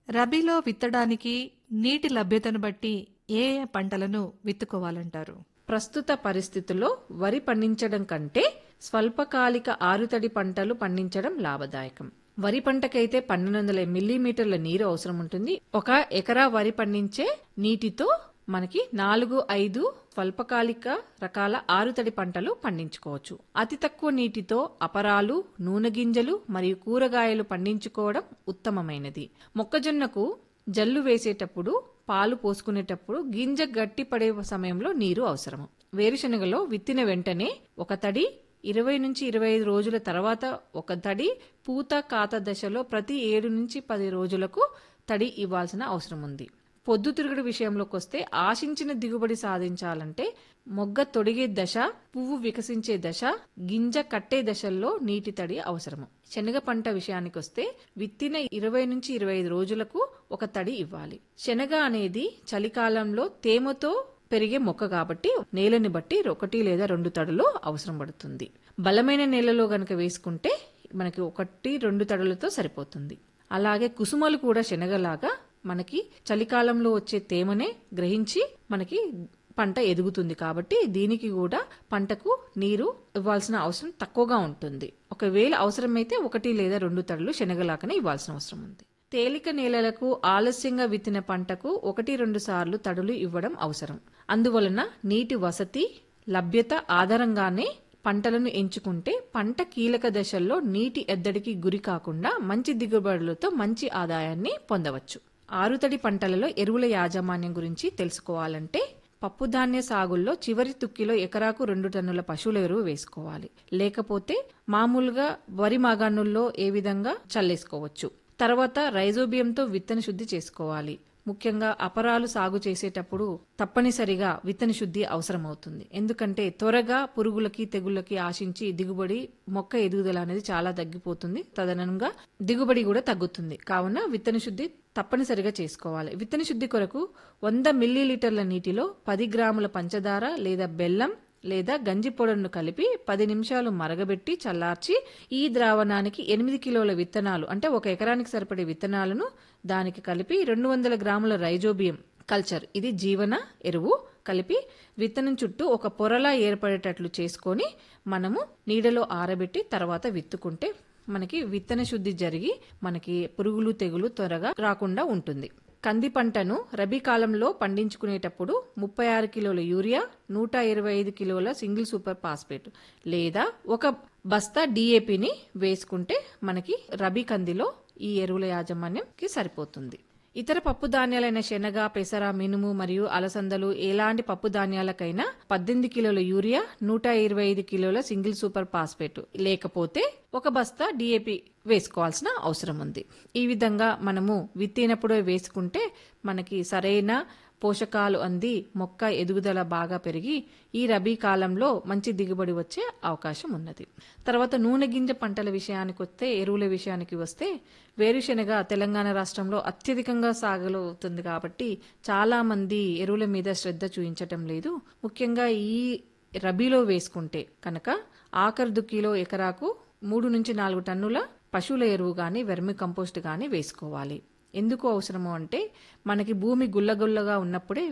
రబీలో విత్తడానికి నీటి లభ్యతను బట్టి ఏ ఏ పంటలను విత్తుకోవాలంటారు ప్రస్తుత పరిస్థితుల్లో వరి పండించడం కంటే స్వల్పకాలిక ఆరుతడి పంటలు పండించడం లాభదాయకం వరి పంటకైతే పన్నెండు వందల మిల్లీమీటర్ల నీరు అవసరం ఉంటుంది ఒక ఎకరా వరి పండించే నీటితో మనకి నాలుగు ఐదు స్వల్పకాలిక రకాల ఆరుతడి పంటలు పండించుకోవచ్చు అతి తక్కువ నీటితో అపరాలు నూనె గింజలు మరియు కూరగాయలు పండించుకోవడం ఉత్తమమైనది మొక్కజొన్నకు జల్లు వేసేటప్పుడు పాలు పోసుకునేటప్పుడు గింజ గట్టి పడే సమయంలో నీరు అవసరము వేరుశనగలో విత్తిన వెంటనే ఒక తడి ఇరవై నుంచి ఇరవై ఐదు రోజుల తర్వాత ఒక తడి పూత కాత దశలో ప్రతి ఏడు నుంచి పది రోజులకు తడి ఇవ్వాల్సిన అవసరం ఉంది పొద్దుతిరుగుడు విషయంలోకి వస్తే ఆశించిన దిగుబడి సాధించాలంటే మొగ్గ తొడిగే దశ పువ్వు వికసించే దశ గింజ కట్టే దశల్లో నీటి తడి అవసరము శనగ పంట విషయానికి వస్తే విత్తిన ఇరవై నుంచి ఇరవై ఐదు రోజులకు ఒక తడి ఇవ్వాలి శనగ అనేది చలికాలంలో తేమతో పెరిగే మొక్క కాబట్టి నేలని బట్టి ఒకటి లేదా రెండు తడులు అవసరం పడుతుంది బలమైన నేలలో గనక వేసుకుంటే మనకి ఒకటి రెండు తడులతో సరిపోతుంది అలాగే కుసుమలు కూడా శనగలాగా మనకి చలికాలంలో వచ్చే తేమనే గ్రహించి మనకి పంట ఎదుగుతుంది కాబట్టి దీనికి కూడా పంటకు నీరు ఇవ్వాల్సిన అవసరం తక్కువగా ఉంటుంది ఒకవేళ అవసరమైతే ఒకటి లేదా రెండు తడులు శనగలాగానే ఇవ్వాల్సిన అవసరం ఉంది తేలిక నేలలకు ఆలస్యంగా విత్తిన పంటకు ఒకటి రెండు సార్లు తడులు ఇవ్వడం అవసరం అందువలన నీటి వసతి లభ్యత ఆధారంగానే పంటలను ఎంచుకుంటే పంట కీలక దశల్లో నీటి ఎద్దడికి గురి కాకుండా మంచి దిగుబడులతో మంచి ఆదాయాన్ని పొందవచ్చు ఆరుతడి పంటలలో ఎరువుల యాజమాన్యం గురించి తెలుసుకోవాలంటే పప్పుధాన్య సాగుల్లో చివరి తుక్కిలో ఎకరాకు రెండు టన్నుల పశువుల ఎరువు వేసుకోవాలి లేకపోతే మామూలుగా వరి మాగాణుల్లో ఏ విధంగా చల్లేసుకోవచ్చు తర్వాత రైజోబియంతో విత్తన శుద్ధి చేసుకోవాలి ముఖ్యంగా అపరాలు సాగు చేసేటప్పుడు తప్పనిసరిగా విత్తన శుద్ధి అవసరమవుతుంది ఎందుకంటే త్వరగా పురుగులకి తెగుళ్ళకి ఆశించి దిగుబడి మొక్క ఎదుగుదల అనేది చాలా తగ్గిపోతుంది తదనంగా దిగుబడి కూడా తగ్గుతుంది కావున విత్తన శుద్ధి తప్పనిసరిగా చేసుకోవాలి విత్తన శుద్ధి కొరకు వంద మిల్లీలీటర్ల నీటిలో పది గ్రాముల పంచదార లేదా బెల్లం లేదా గంజి పొడను కలిపి పది నిమిషాలు మరగబెట్టి చల్లార్చి ఈ ద్రావణానికి ఎనిమిది కిలోల విత్తనాలు అంటే ఒక ఎకరానికి సరిపడే విత్తనాలను దానికి కలిపి రెండు వందల గ్రాముల రైజోబియం కల్చర్ ఇది జీవన ఎరువు కలిపి విత్తనం చుట్టూ ఒక పొరలా ఏర్పడేటట్లు చేసుకొని మనము నీడలో ఆరబెట్టి తర్వాత విత్తుకుంటే మనకి విత్తన శుద్ధి జరిగి మనకి పురుగులు తెగులు త్వరగా రాకుండా ఉంటుంది కంది పంటను రబీ కాలంలో పండించుకునేటప్పుడు ముప్పై ఆరు కిలోల యూరియా నూట ఇరవై ఐదు కిలోల సింగిల్ సూపర్ ఫాస్ఫేట్ లేదా ఒక బస్తా డిఏపిని వేసుకుంటే మనకి రబీ కందిలో ఈ ఎరువుల యాజమాన్యంకి సరిపోతుంది ఇతర పప్పు ధాన్యాలైన శనగ పెసర మినుము మరియు అలసందలు ఎలాంటి పప్పు ధాన్యాలకైనా పద్దెనిమిది కిలోల యూరియా నూట ఇరవై ఐదు కిలోల సింగిల్ సూపర్ ఫాస్ఫేట్ లేకపోతే ఒక బస్తా డిఏపి వేసుకోవాల్సిన అవసరం ఉంది ఈ విధంగా మనము విత్తినప్పుడే వేసుకుంటే మనకి సరైన పోషకాలు అంది మొక్క ఎదుగుదల బాగా పెరిగి ఈ రబీ కాలంలో మంచి దిగుబడి వచ్చే అవకాశం ఉన్నది తర్వాత నూనె గింజ పంటల విషయానికి వస్తే ఎరువుల విషయానికి వస్తే వేరుశెనగ తెలంగాణ రాష్ట్రంలో అత్యధికంగా సాగులవుతుంది కాబట్టి చాలా మంది ఎరువుల మీద శ్రద్ధ చూపించటం లేదు ముఖ్యంగా ఈ రబీలో వేసుకుంటే కనుక ఆఖరి దుక్కిలో ఎకరాకు మూడు నుంచి నాలుగు టన్నుల పశువుల ఎరువు గాని వెర్మి కంపోస్ట్ గాని వేసుకోవాలి ఎందుకు అవసరము అంటే మనకి భూమి గుల్లగుల్లగా ఉన్నప్పుడే